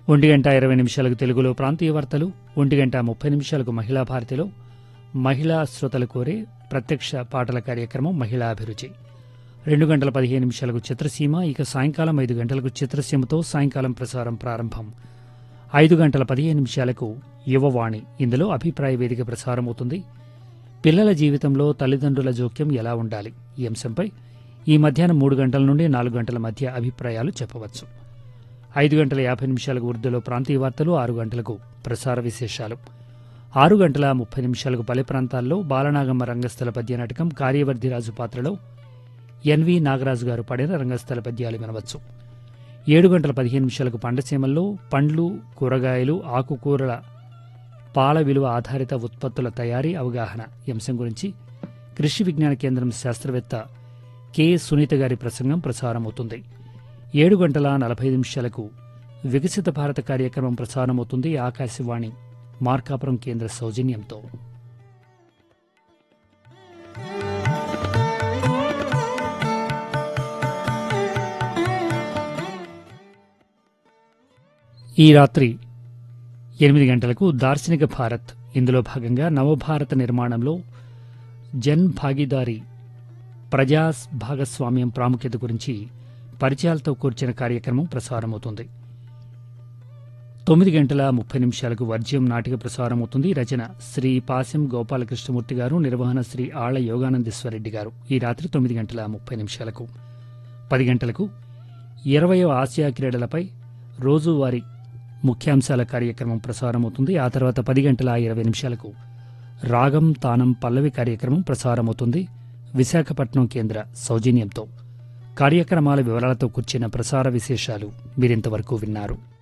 ఒంటి గంట ఇరవై నిమిషాలకు తెలుగులో ప్రాంతీయ వార్తలు ఒంటి గంట ముప్పై నిమిషాలకు మహిళా భారతిలో మహిళా శ్రోతలు కోరే ప్రత్యక్ష పాటల కార్యక్రమం మహిళా అభిరుచి రెండు గంటల పదిహేను నిమిషాలకు చిత్రసీమ ఇక సాయంకాలం ఐదు గంటలకు చిత్రసీమతో సాయంకాలం ప్రసారం ప్రారంభం ఐదు గంటల పదిహేను నిమిషాలకు యువవాణి ఇందులో అభిప్రాయ వేదిక ప్రసారమవుతుంది పిల్లల జీవితంలో తల్లిదండ్రుల జోక్యం ఎలా ఉండాలి ఈ అంశంపై ఈ మధ్యాహ్నం మూడు గంటల నుండి నాలుగు గంటల మధ్య అభిప్రాయాలు చెప్పవచ్చు ఐదు గంటల యాభై నిమిషాలకు ఉర్దూలో ప్రాంతీయ వార్తలు ఆరు గంటలకు ప్రసార విశేషాలు ఆరు గంటల ముప్పై నిమిషాలకు పల్లె ప్రాంతాల్లో బాలనాగమ్మ రంగస్థల పద్య నాటకం కార్యవర్ధిరాజు పాత్రలో ఎన్వి నాగరాజు గారు పడిన రంగస్థల పద్యాలు వినవచ్చు ఏడు గంటల పదిహేను నిమిషాలకు పండసీమల్లో పండ్లు కూరగాయలు ఆకుకూరల పాల విలువ ఆధారిత ఉత్పత్తుల తయారీ అవగాహన ఈ అంశం గురించి కృషి విజ్ఞాన కేంద్రం శాస్త్రవేత్త కె సునీత గారి ప్రసంగం ప్రసారమవుతుంది ఏడు గంటల నలభై నిమిషాలకు వికసిత భారత కార్యక్రమం ప్రసారమవుతుంది ఆకాశవాణి మార్కాపురం కేంద్ర సౌజన్యంతో ఈ రాత్రి ఎనిమిది గంటలకు దార్శనిక భారత్ ఇందులో భాగంగా నవభారత నిర్మాణంలో జన్ భాగీదారీ ప్రజా భాగస్వామ్యం ప్రాముఖ్యత గురించి పరిచయాలతో కూర్చిన కార్యక్రమం ప్రసారమవుతుంది తొమ్మిది గంటల ముప్పై నిమిషాలకు వర్జ్యం నాటిక ప్రసారమవుతుంది రచన శ్రీ పాశం గోపాలకృష్ణమూర్తి గారు నిర్వహణ శ్రీ ఆళ్ల యోగానందేశ్వరరెడ్డి గారు ఈ రాత్రి తొమ్మిది గంటల ముప్పై నిమిషాలకు పది గంటలకు ఇరవయో ఆసియా క్రీడలపై రోజువారీ ముఖ్యాంశాల కార్యక్రమం ప్రసారమవుతుంది ఆ తర్వాత పది గంటల ఇరవై నిమిషాలకు రాగం తానం పల్లవి కార్యక్రమం ప్రసారమవుతుంది విశాఖపట్నం కేంద్ర సౌజన్యంతో కార్యక్రమాల వివరాలతో కూర్చిన ప్రసార విశేషాలు మీరింతవరకు విన్నారు